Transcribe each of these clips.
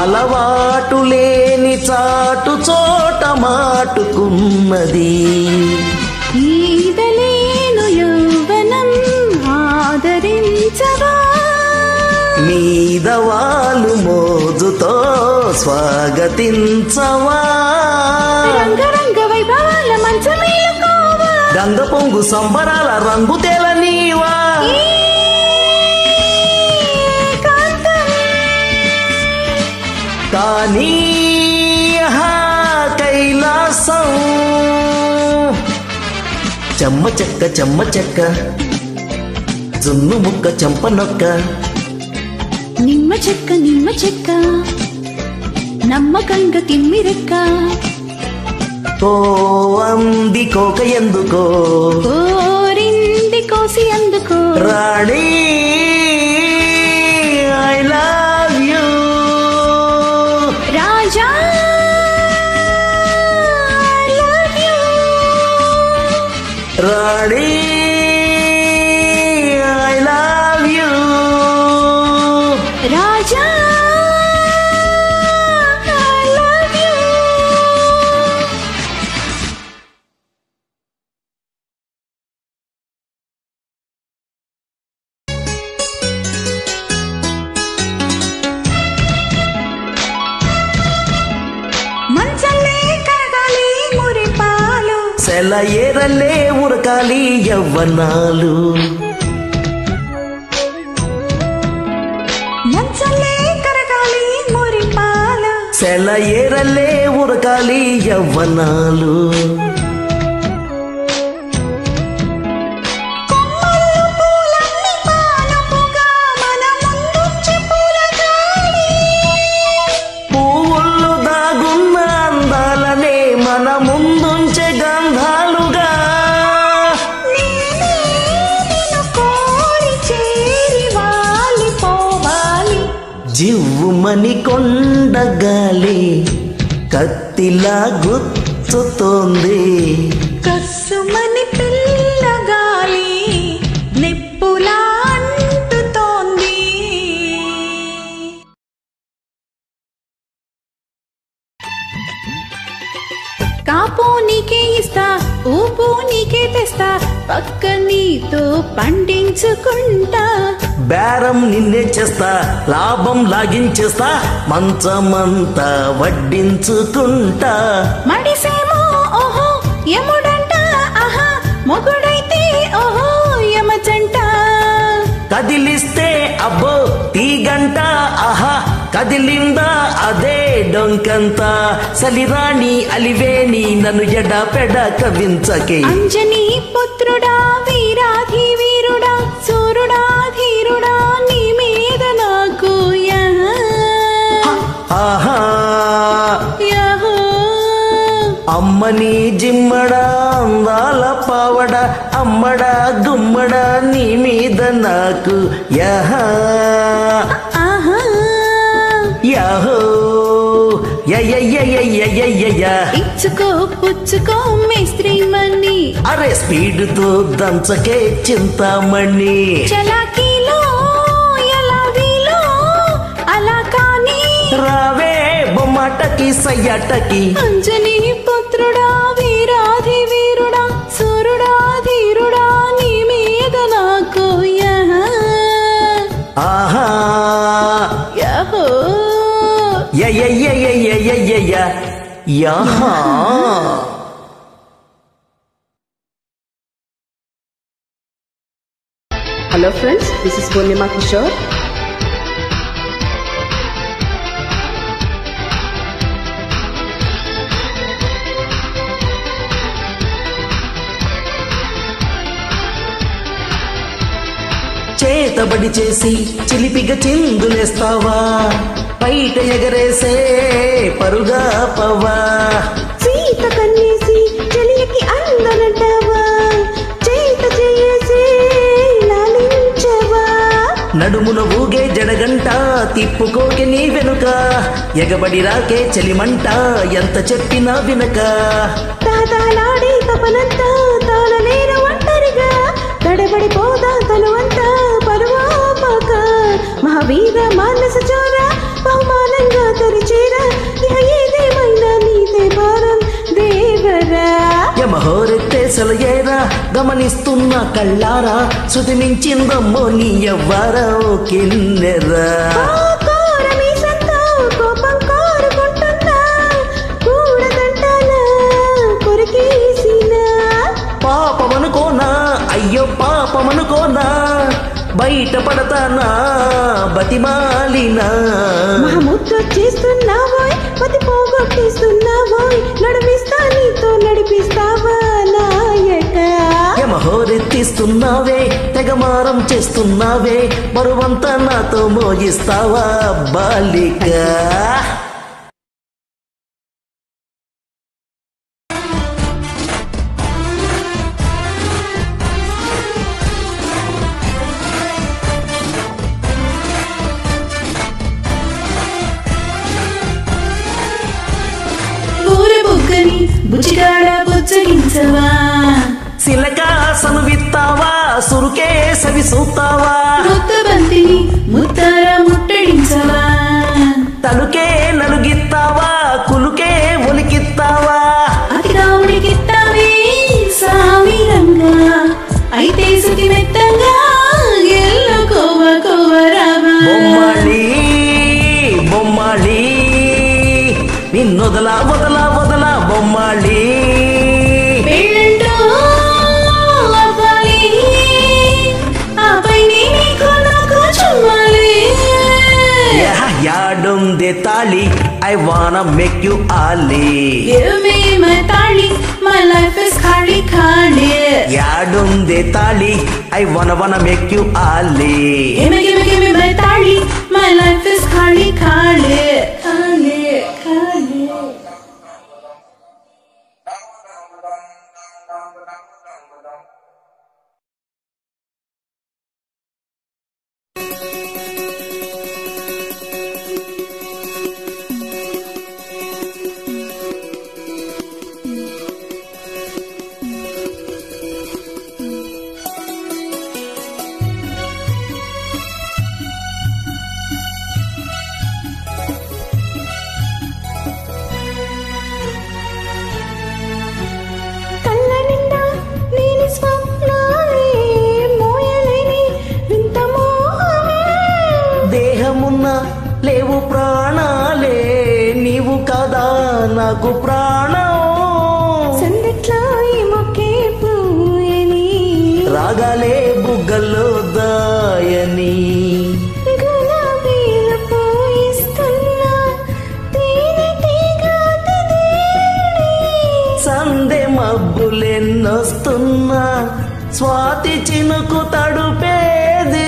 అలవాటు లేని చాటు చోట మాటుకున్నది ఈదలేను యౌవనం ఆదరించవా మీద వాళ్ళు మోజుతో స్వాగతించవా రంగరంగ వైభవాల మంచమేలుకోవా గంగ పొంగు సంబరాల రంగు తెలనీవా ఏకాంతం కానీ ఆహా కైలాసం చెమ్మ చెక్క చెమ్మ చెక్క జున్ను ముక్క చెంప నొక్క నిమ్మ చెక్క నిమ్మ చెక్క నమ్మకంగా తిమ్మిరెక్క ఓ అంది కోక ఎందుకో కోరింది కోసి అందుకో రాణి ఐ లవ్ యూ రాజా I love you. రాణి ఐ లవ్ యూ రాజా I love you. మంచల్లే కరగాలి మురిపాలు సెల ఏరలే ఉరకాలి యవ్వనాలు మంచల్లే కరగాలి మురిపాలు సెల ఏరలే ఉరకాలి యవ్వనాలు కొమ్మలు పూలన్నీ పానపుగా మన ముందుంచి పూల గాలి పువ్వుల్లో దాగున్న అందాలనే మన ముందుంచే గంధాలుగా నేనే నిన్ను కోరి చేరి వాలిపోవాలి జివ్వుమని కొండగాలి కత్తిలా గుచ్చుతోంది కస్సుమని పిల్లగాలి నిప్పులా అంటుతోంది కాపు నీకే ఇస్తా ఊపు నీకే తెస్తా పక్క నీతో పండించుకుంటా బేరం నిన్నే చేస్తా లాభం లాగించేస్తా మంచమంతా వడ్డించుకుంటా మడిసేమో ఓహో యముడంట ఆహా మొగుడైతే ఓహో యమచంట కదిలిస్తే అబ్బో తీగంట ఆహా కదిలిందా అదే డొంకంత సలిరాణి అలివేని నన్ను ఎడ పెడ కవించకే అంజనీ పుత్రుడా వీరాధి వీరుడా సూరుడా ధీరుడా నీ మీద నాకు యహ, ఆహా యహో. అమ్మని జిమ్మడా అందాల పావడ అమ్మడా గుమ్మడా నీ మీద నాకు యహా ఆహా యాహో యయ్యయ్యయ్యయ్యయ్యయ్య ఇచ్చుకో పుచ్చుకో మేస్త్రి మని అరే స్పీడ్తో దంచకే చింతామణి చలాకీలో ఎలా వీలో అలా కానీ రావే బొమ్మటకి సయ్యటకి అంజనీ పుత్రుడా వీరాధి వీరుడా సూరుడా ధీరుడా నీ మీద నాకు యహ, ఆహా యహో. యయ్యయ్యయ్యయ్యయ్యయ్య యాహా Hello friends, this is Purnima Kishore. చేతబడి చేసి చిలిపిగా చిందులేస్తావా బయట ఎగరేసే పరుగా పవా సీత కన్నేసి చెలియకి అందనంటావా చేత చేసి లాలించవా నడుమున ఊగే జడగంట తిప్పుకోకే నీ వెనుక ఎగబడి రాకే చలిమంట ఎంత చెప్పినా వినక తాతాలాడే తపనంతా తాళలేరు ఒంటరిగా తడబడిపోదా తనువంతా పరువాపక మహావీర మానస చోర బహుమానంగా తరి గమనిస్తున్న కళ్ళారా శృతి మించిందమ్మో నీ ఎవ్వరా ఓ కిన్నెరా ఆ కోరమీసంతో కోపం కోరుకుంటున్నా కూడదంటానా కొరికేసినా పాపమనుకోనా అయ్యో పాపమనుకోనా బయట పడతానా బతిమాలినా మహముద్దు చేస్తున్నావోయ్ పతి పోగొట్టేస్తున్నావోయ్ నడిపిస్తా నీతో నడిపిస్తావా నాయక యమహోరెత్తిస్తున్నావే తెగమారం చేస్తున్నావే బరువంతా నాతో మోగిస్తావా బాలిక ఊర బుగ్గని బుచ్చిగాడ బుచ్చగించవా సిలక సనువిత్తావా సురుకే సవి సూతావా ముత్త బంతిని ముత్తార ముట్టడించవా తలుకే నలుగిత్తావా కులుకే ఒలికిత్తావా అతి రాముడికిత్తావే సామిరంగా అయితే సుతి మెత్తంగా ఎల్లో కోవ కోవరావా బొమ్మాళి బొమ్మాళి నిన్నొదల వదల వదల బొమ్మాళి పెళ్ళంటూ అవ్వాలి ఆపై నీకు నాకు చుమ్మాలి యా- యాడుంది తాళి ఐ వాన మేక్ యు ఆలి Give me my tali, my life is khali khali. యాడుంది తాళి I wanna wanna make you ఆలి Give me, give me, give me my tali, my life is khali khali. Khali, khali. కళ్ళ నిండా నీలి స్వప్నాలే మోయలేని వింత మోహమే దేహమున్న లేవు ప్రాణాలే నీవు కదా నాకు ప్రాణం సందట్లా ఈ మొక్కే పూయని రాగాలే బుగ్గల్లో దాయని గులాబీలు పోయిస్తున్నా తేనెటీగ తినేని. సందె మబ్బులెన్నొస్తున్నా స్వాతి చినుకు తడుపేది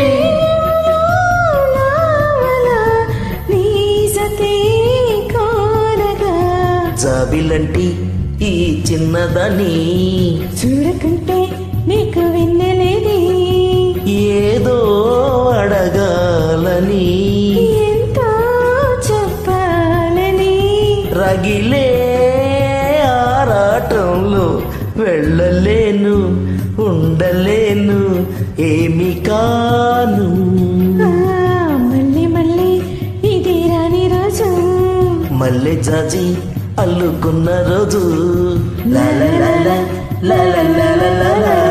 నావల నీ జతే కోరగా జాబిలంటి ఈ చిన్నదని చూడకుంటే నీకు విన్నలేది ఏదో అడగాలని ఎంతో చెప్పాలని రగిలే ఆరాటంలో వెళ్ళలేను ఉండలేను ఏమి కాను ఆ, మళ్ళీ మళ్ళీ ఇది రాని రోజు మల్లె జాజి అల్లుకున్న రోజు లా లా లా లా లా లా లా లా లా లా.